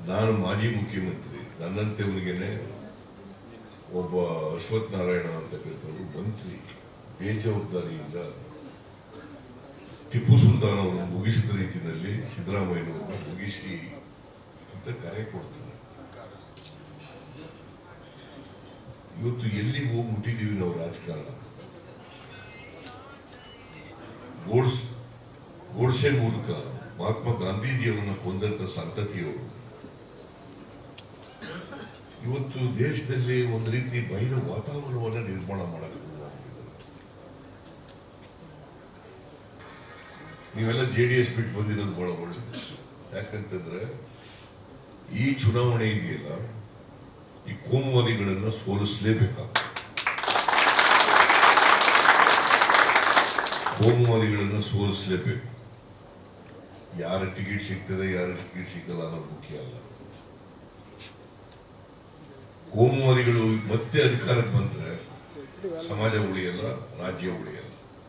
ನಾನು ಮಾಜಿ ಮುಖ್ಯಮಂತ್ರಿ ನನ್ನಂತೆಯವರಿಗೇನೆ ಒಬ್ಬ ಅಶ್ವಥ್ ನಾರಾಯಣ ಅಂತಕ್ಕಂಥವ್ರು ಮಂತ್ರಿ ಬೇಜವಾಬ್ದಾರಿಯಿಂದ ಟಿಪ್ಪು ಸುಲ್ತಾನ್ ಅವರು ಮುಗಿಸಿದ ರೀತಿಯಲ್ಲಿ ಸಿದ್ದರಾಮಯ್ಯನವ್ರನ್ನ ಮುಗಿಸಿ ಅಂತ ಕರೆ ಕೊಡ್ತಾರೆ ಇವತ್ತು ಎಲ್ಲಿಗೆ ಹೋಗಿ ಮುಟ್ಟಿದ್ದೀವಿ ನಾವು ರಾಜಕಾರಣ ಗೋಡ್ಸ್ ಗೋಡ್ಸೆ ಮೂಲಕ ಮಹಾತ್ಮ ಗಾಂಧೀಜಿಯವರನ್ನ ಕೊಂದಂತ ಸಂತತಿಯವರು ಇವತ್ತು ದೇಶದಲ್ಲಿ ಒಂದು ರೀತಿ ಬಹಿರ ವಾತಾವರಣವನ್ನ ನಿರ್ಮಾಣ ಮಾಡಬೇಕು ನೀವೆಲ್ಲ ಜೆ ಡಿ ಎಸ್ ಬಿಟ್ಟು ಬಂದಿರೋದು ಬಹಳ ಒಳ್ಳೇದು ಯಾಕಂತಂದ್ರೆ ಈ ಚುನಾವಣೆ ಇದೆಯಲ್ಲ ಈ ಕೋಮುವಾದಿಗಳನ್ನ ಸೋಲಿಸಲೇಬೇಕಾಗ್ತದೆ ಕೋಮುವಾದಿಗಳನ್ನ ಸೋಲಿಸಲೇಬೇಕು ಯಾರ ಟಿಕೆಟ್ ಸಿಗ್ತದೆ ಯಾರ ಟಿಕೆಟ್ ಸಿಗಲ್ಲ ಅನ್ನೋದು ಮುಖ್ಯ ಅಲ್ಲ ಕೋಮುವಾದಿಗಳು ಮತ್ತೆ ಅಧಿಕಾರಕ್ಕೆ ಬಂದ್ರೆ ಸಮಾಜ ಉಳಿಯಲ್ಲ ರಾಜ್ಯ ಉಳಿಯಲ್ಲ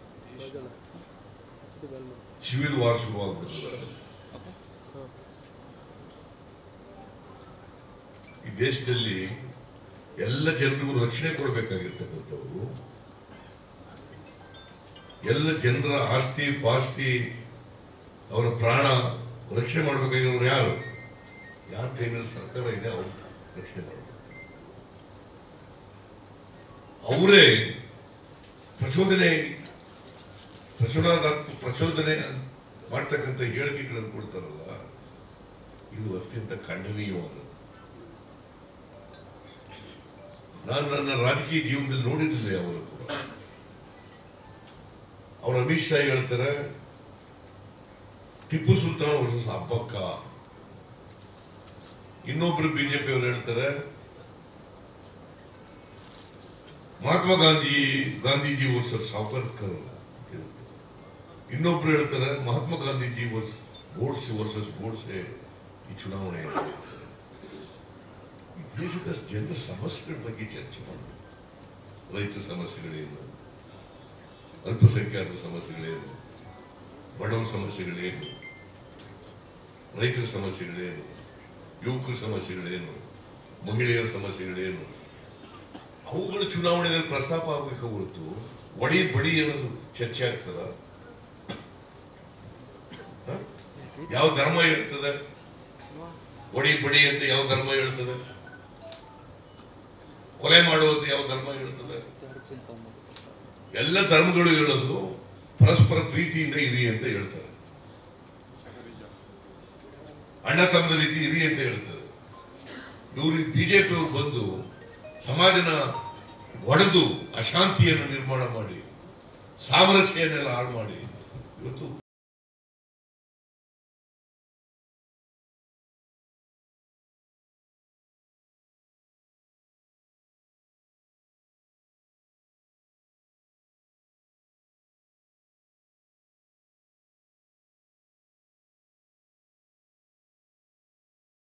ಸಿವಿಲ್ ವಾರ್ ಶುರುವಾಗ್ಬಿಡ್ತದೆ ಈ ದೇಶದಲ್ಲಿ ಎಲ್ಲ ಜನರಿಗೂ ರಕ್ಷಣೆ ಕೊಡಬೇಕಾಗಿರ್ತಕ್ಕಂಥವ್ರು ಎಲ್ಲ ಜನರ ಆಸ್ತಿ ಪಾಸ್ತಿ ಅವರ ಪ್ರಾಣ ರಕ್ಷಣೆ ಮಾಡಬೇಕಾಗಿರೋರು ಯಾರು ಯಾರ ಕೈನಲ್ಲಿ ಸರ್ಕಾರ ಇದೆ ಅವರು ರಕ್ಷಣೆ ಮಾಡಬೇಕು ಅವರೇ ಪ್ರಚೋದನೆ ಪ್ರಚೋದನಾತ್ಮಕ ಪ್ರಚೋದನೆ ಮಾಡ್ತಕ್ಕಂಥ ಹೇಳಿಕೆಗಳನ್ನು ಕೊಡ್ತಾರಲ್ಲ ಇದು ಅತ್ಯಂತ ಖಂಡನೀಯವಾದದ್ದು ನಾನು ನನ್ನ ರಾಜಕೀಯ ಜೀವನದಲ್ಲಿ ನೋಡಿರಲಿಲ್ಲ ಅವರು ಕೂಡ ಅವ್ರು ಅಮಿತ್ ಶಾ ಹೇಳ್ತಾರೆ ಟಿಪ್ಪು ಸುಲ್ತಾನ್ ವರ್ಸಸ್ ಹಬ್ಬಕ್ಕ ಇನ್ನೊಬ್ರು ಬಿಜೆಪಿ ಅವರು ಹೇಳ್ತಾರೆ ಮಹಾತ್ಮ ಗಾಂಧಿ ಗಾಂಧೀಜಿ ವರ್ಸಸ್ ಸಾವರ್ಕರ್ ಇನ್ನೊಬ್ರು ಹೇಳ್ತಾರೆ ಮಹಾತ್ಮ ಗಾಂಧೀಜಿ ವರ್ಸ್ ಗೋಡ್ಸೆ ವರ್ಸಸ್ ಗೋಡ್ಸೆ ಈ ಚುನಾವಣೆ ಈ ದೇಶದ ಜನರ ಸಮಸ್ಯೆಗಳ ಬಗ್ಗೆ ಚರ್ಚೆ ಮಾಡಬೇಕು ರೈತ ಸಮಸ್ಯೆಗಳೇನು ಅಲ್ಪಸಂಖ್ಯಾತರ ಸಮಸ್ಯೆಗಳೇನು ಬಡವರ ಸಮಸ್ಯೆಗಳೇನು ರೈತರ ಸಮಸ್ಯೆಗಳೇನು ಯುವಕರ ಸಮಸ್ಯೆಗಳೇನು ಮಹಿಳೆಯರ ಸಮಸ್ಯೆಗಳೇನು ಅವುಗಳ ಚುನಾವಣೆಯಲ್ಲಿ ಪ್ರಸ್ತಾಪ ಆಗಬೇಕು ಹೊರತು ಒಡಿ ಬಡಿ ಅನ್ನೋದು ಚರ್ಚೆ ಆಗ್ತದ ಹ? ಯಾವ ಧರ್ಮ ಹೇಳ್ತದೆ ಒಡಿ ಬಡಿ ಅಂತ ಯಾವ ಧರ್ಮ ಹೇಳ್ತದೆ ಕೊಲೆ ಮಾಡುವಂತ ಯಾವ ಧರ್ಮ ಹೇಳ್ತದೆ ಎಲ್ಲ ಧರ್ಮಗಳು ಹೇಳೋದು ಪರಸ್ಪರ ಪ್ರೀತಿಯಿಂದ ಇರಿ ಅಂತ ಹೇಳ್ತಾರೆ ಅಣ್ಣ ತಮ್ಮದ ರೀತಿ ಇರಿ ಅಂತ ಹೇಳ್ತಾರೆ ಇವರು ಬಿಜೆಪಿ ಅವರು ಬಂದು ಸಮಾಜನ ಒಡೆದು ಅಶಾಂತಿಯನ್ನು ನಿರ್ಮಾಣ ಮಾಡಿ ಸಾಮರಸ್ಯನ್ನೆಲ್ಲ ಹಾಳು ಮಾಡಿ ಇವತ್ತು